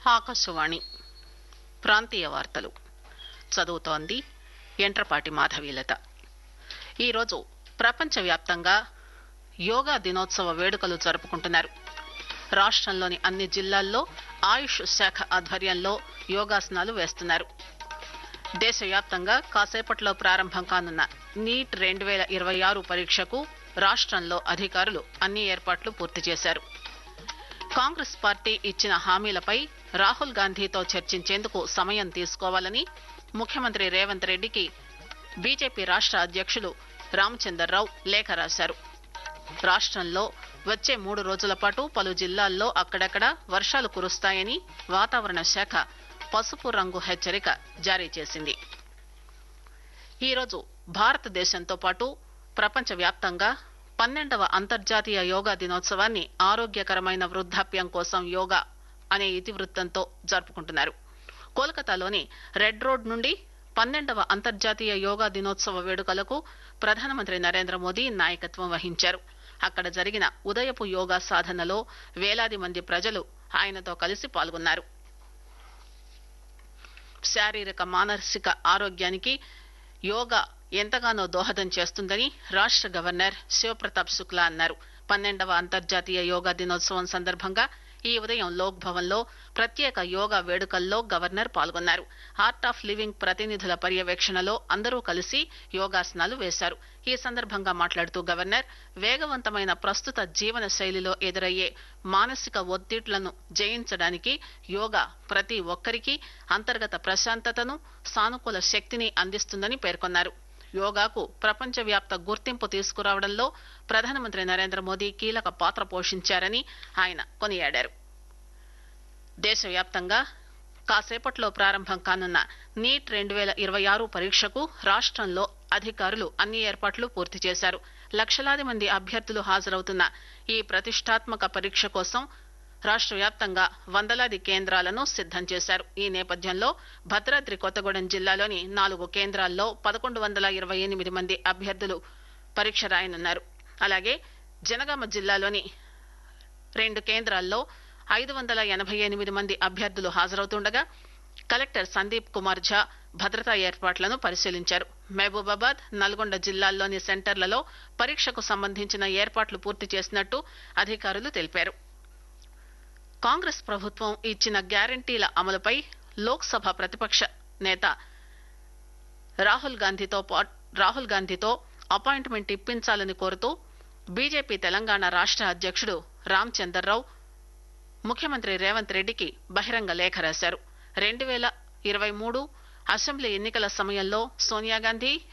ఆకాశవాణి ప్రాంతీయ వార్తలు చదువుతోంది ఎంట్రపాటి మాధవీలత ఈరోజు ప్రపంచవ్యాప్తంగా యోగా దినోత్సవ వేడుకలు జరుపుకుంటున్నారు రాష్టంలోని అన్ని జిల్లాల్లో ఆయుష్ శాఖ ఆధ్వర్యంలో యోగాసనాలు వేస్తున్నారు దేశవ్యాప్తంగా కాసేపట్లో ప్రారంభం కానున్న నీట్ రెండు పేల ఇరవై ఆరు పరీక్షకు రాష్టంలో అధికారులు అన్ని ఏర్పాట్లు పూర్తి చేశారు కాంగ్రెస్ పార్టీ ఇచ్చిన హామీలపై రాహుల్ గాంధీతో చర్చించేందుకు సమయం తీసుకోవాలని ముఖ్యమంత్రి రేవంత్ రెడ్డికి బీజేపీ రాష్ట అధ్యక్షులు రామచందర్రావు లేఖ రాశారు రాష్టంలో వచ్చే మూడు రోజుల పాటు పలు జిల్లాల్లో అక్కడక్కడ వర్షాలు కురుస్తాయని వాతావరణ శాఖ పసుపు రంగు హెచ్చరిక జారీ చేసింది ఈరోజు భారతదేశంతో పాటు ప్రపంచవ్యాప్తంగా పన్నెండవ అంతర్జాతీయ యోగా దినోత్సవాన్ని ఆరోగ్యకరమైన వృద్ధాప్యం కోసం యోగా అనే ఇతివృత్తంతో జరుపుకుంటున్నారు కోల్కతాలోని రెడ్ రోడ్ నుండి పన్నెండవ అంతర్జాతీయ యోగా దినోత్సవ వేడుకలకు ప్రధానమంత్రి నరేంద్ర మోదీ నాయకత్వం వహించారు అక్కడ జరిగిన ఉదయపు యోగా సాధనలో వేలాది మంది ప్రజలు ఆయనతో కలిసి పాల్గొన్నారు శారీరక మానసిక ఆరోగ్యానికి యోగా ఎంతగానో దోహదం చేస్తుందని రాష్ట గవర్నర్ శివప్రతాప్ శుక్లా అన్నారు పన్నెండవ అంతర్జాతీయ యోగా దినోత్సవం సందర్భంగా ఈ ఉదయం లోక్ భవన్ లో ప్రత్యేక యోగా వేడుకల్లో గవర్నర్ పాల్గొన్నారు ఆర్ట్ ఆఫ్ లివింగ్ ప్రతినిధుల పర్యవేక్షణలో అందరూ కలిసి యోగాసనాలు వేశారు ఈ సందర్భంగా మాట్లాడుతూ గవర్నర్ వేగవంతమైన ప్రస్తుత జీవన శైలిలో ఎదురయ్యే మానసిక ఒత్తిళ్లను జయించడానికి యోగా ప్రతి ఒక్కరికి అంతర్గత ప్రశాంతతను సానుకూల శక్తిని అందిస్తుందని పేర్కొన్నారు యోగాకు ప్రపంచవ్యాప్త గుర్తింపు తీసుకురావడంలో ప్రధానమంత్రి నరేంద్ర మోదీ కీలక పాత్ర పోషించారని ఆయన కొనియాడారు దేశవ్యాప్తంగా కాసేపట్లో ప్రారంభం కానున్న నీట్ రెండు పేల ఇరవై ఆరు పరీక్షకు రాష్టంలో అధికారులు అన్ని ఏర్పాట్లు పూర్తి చేశారు లక్షలాది మంది అభ్యర్థులు హాజరవుతున్న ఈ ప్రతిష్టాత్మక పరీక్ష కోసం రాష్ట వ్యాప్తంగా వందలాది కేంద్రాలను సిద్దం చేశారు ఈ నేపథ్యంలో భద్రాద్రి కొత్తగూడెం జిల్లాలోని నాలుగు కేంద్రాల్లో పదకొండు వందల ఇరవై ఎనిమిది మంది అభ్యర్థులు పరీక్ష రాయనున్నారు అలాగే జనగామ జిల్లాలోని రెండు కేంద్రాల్లో ఐదు వందల ఎనభై ఎనిమిది మంది అభ్యర్థులు హాజరవుతుండగా కలెక్టర్ సందీప్ కుమార్ ఝా భద్రతా ఏర్పాట్లను పరిశీలించారు మహబూబాబాద్ నల్గొండ జిల్లాల్లోని సెంటర్లలో పరీక్షకు సంబంధించిన ఏర్పాట్లు పూర్తి చేసినట్టు అధికారులు తెలిపారు కాంగ్రెస్ ప్రభుత్వం ఇచ్చిన గ్యారంటీల అమలుపై లోక్ సభ ప్రతిపక్ష నేత రాహుల్ గాంధీతో రాహుల్ గాంధీతో అపాయింట్మెంట్ ఇప్పించాలని కోరుతూ బీజేపీ తెలంగాణ రాష్ట అధ్యక్షుడు రామ్ చందర్రావు ముఖ్యమంత్రి రేవంత్ రెడ్డికి బహిరంగ లేఖ రాశారు రెండు పేల ఇరవై మూడు అసెంబ్లీ ఎన్నికల సమయంలో సోనియాగాంధీ